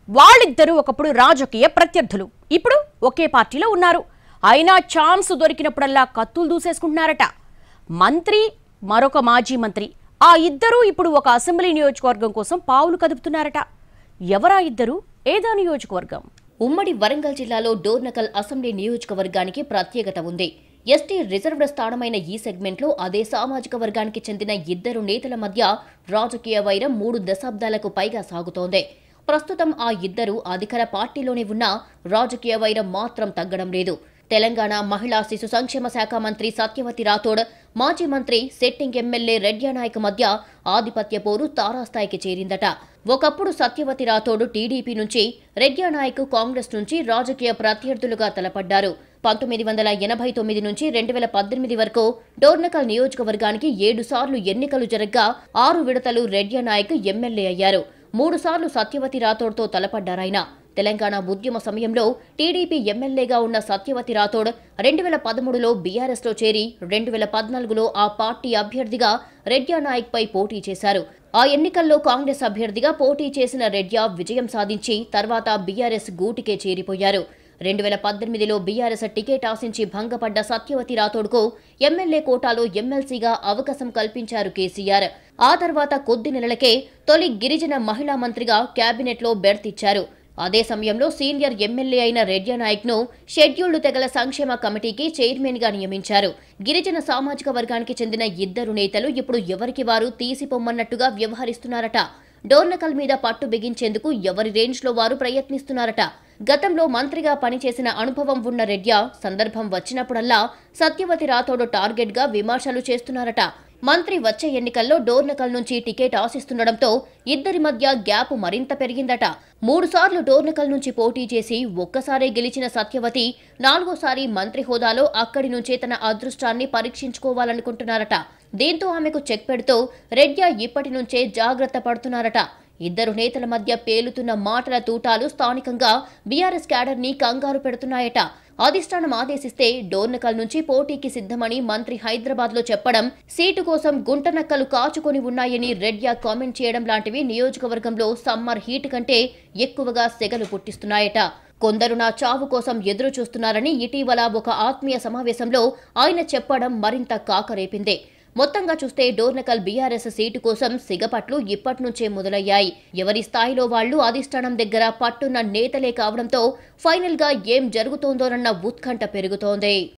వాళ్ళిద్దరూ ఒకప్పుడు రాజకీయ ప్రత్యర్థులు ఇప్పుడు ఒకే పార్టీలో ఉన్నారు అయినా ఛాన్స్ దొరికినప్పుడల్లా కత్తులు దూసేసుకుంటున్నారట మంత్రి మరొక మాజీ మంత్రి ఆ ఇద్దరూ ఇప్పుడు ఒక అసెంబ్లీ నియోజకవర్గం కోసం పావులు కదుపుతున్నారట ఎవరా ఇద్దరు ఏదా నియోజకవర్గం ఉమ్మడి వరంగల్ జిల్లాలో డోర్నకల్ అసెంబ్లీ నియోజకవర్గానికి ప్రత్యేకత ఉంది ఎస్టీ రిజర్వ్డ్ స్థానమైన ఈ సెగ్మెంట్లో అదే సామాజిక వర్గానికి చెందిన ఇద్దరు నేతల మధ్య రాజకీయ వైరం మూడు దశాబ్దాలకు పైగా సాగుతోంది ప్రస్తుతం ఆ ఇద్దరు అధికార పార్టీలోనే ఉన్నా రాజకీయ వైరం మాత్రం తగ్గడం లేదు తెలంగాణ మహిళా శిశు సంక్షేమ శాఖ మంత్రి సత్యవతి రాథోడ్ మాజీ మంత్రి సెట్టింగ్ ఎమ్మెల్యే రెడ్యానాయక్ మధ్య ఆధిపత్య పోరు తారాస్థాయికి చేరిందట ఒకప్పుడు సత్యవతి రాథోడ్ టీడీపీ నుంచి రెడ్యానాయక్ కాంగ్రెస్ నుంచి రాజకీయ ప్రత్యర్థులుగా తలపడ్డారు పంతొమ్మిది వందల ఎనభై తొమ్మిది నుంచి రెండు వేల పద్దెనిమిది వరకు డోర్నకల్ నియోజకవర్గానికి ఏడు సార్లు ఎన్నికలు జరగ్గా ఆరు విడతలు రెడ్యానాయక్ ఎమ్మెల్యే అయ్యారు మూడు సార్లు సత్యవతి రాథోడ్తో తలపడ్డారాయన తెలంగాణ ఉద్యమ సమయంలో టీడీపీ ఎమ్మెల్యేగా ఉన్న సత్యవతి రాథోడ్ రెండు వేల పదమూడులో బీఆర్ఎస్లో చేరి రెండు వేల పద్నాలుగులో ఆ పార్టీ అభ్యర్థిగా రెడ్యా నాయక్ పై పోటీ చేశారు ఆ ఎన్నికల్లో కాంగ్రెస్ అభ్యర్థిగా పోటీ చేసిన రెడ్యా విజయం సాధించి తర్వాత బీఆర్ఎస్ గూటికే చేరిపోయారు రెండు వేల పద్దెనిమిదిలో బీఆర్ఎస్ టికెట్ ఆశించి భంగపడ్డ సత్యవతి రాథోడ్కు ఎమ్మెల్యే కోటాలో ఎమ్మెల్సీగా అవకాశం కల్పించారు కేసీఆర్ ఆ తర్వాత కొద్ది నెలలకే తొలి గిరిజన మహిళా మంత్రిగా కేబినెట్లో బెర్త్ ఇచ్చారు అదే సమయంలో సీనియర్ ఎమ్మెల్యే అయిన రెడ్యా నాయక్ ను షెడ్యూల్డ్ తెగల సంక్షేమ కమిటీకి చైర్మన్ గా నియమించారు గిరిజన సామాజిక వర్గానికి చెందిన ఇద్దరు నేతలు ఇప్పుడు ఎవరికి వారు తీసిపోమ్మన్నట్టుగా వ్యవహరిస్తున్నారట డోర్నకల్ మీద పట్టు బిగించేందుకు ఎవరి రేంజ్లో వారు ప్రయత్నిస్తున్నారట గతంలో మంత్రిగా పనిచేసిన అనుభవం ఉన్న రెడ్యా సందర్భం వచ్చినప్పుడల్లా సత్యవతి రాథోడ్ టార్గెట్ గా విమర్శలు చేస్తున్నారట మంత్రి వచ్చే ఎన్నికల్లో డోర్నకల్ నుంచి టికెట్ ఆశిస్తుండటంతో ఇద్దరి మధ్య గ్యాప్ మరింత పెరిగిందట మూడుసార్లు డోర్నకల్ నుంచి పోటీ చేసి ఒక్కసారే గెలిచిన సత్యవతి నాలుగోసారి మంత్రి హోదాలో అక్కడి నుంచే తన అదృష్టాన్ని పరీక్షించుకోవాలనుకుంటున్నారట దీంతో ఆమెకు చెక్ పెడుతూ రెడ్యా ఇప్పటి నుంచే జాగ్రత్త పడుతున్నారట ఇద్దరు నేతల మధ్య పేలుతున్న మాటల తూటాలు స్థానికంగా బీఆర్ఎస్ క్యాడర్ ని కంగారు పెడుతున్నాయట అధిష్టానం ఆదేశిస్తే డోర్నకల్ నుంచి పోటీకి సిద్ధమని మంత్రి హైదరాబాద్ లో చెప్పడం సీటు కోసం గుంటనక్కలు కాచుకొని ఉన్నాయని రెడ్యా కామెంట్ చేయడం లాంటివి నియోజకవర్గంలో సమ్మర్ హీట్ కంటే ఎక్కువగా సెగలు పుట్టిస్తున్నాయట కొందరు నా చావు కోసం ఎదురు చూస్తున్నారని ఇటీవల ఒక ఆత్మీయ సమావేశంలో ఆయన చెప్పడం మరింత కాకరేపింది మొత్తంగా చూస్తే డోర్నకల్ బీఆర్ఎస్ సీటు కోసం సిగపట్లు ఇప్పటి నుంచే మొదలయ్యాయి ఎవరి స్థాయిలో వాళ్లు అధిష్టానం దగ్గర పట్టున్న నేతలే కావడంతో ఫైనల్ గా ఏం జరుగుతోందోనన్న ఉత్కంఠ పెరుగుతోంది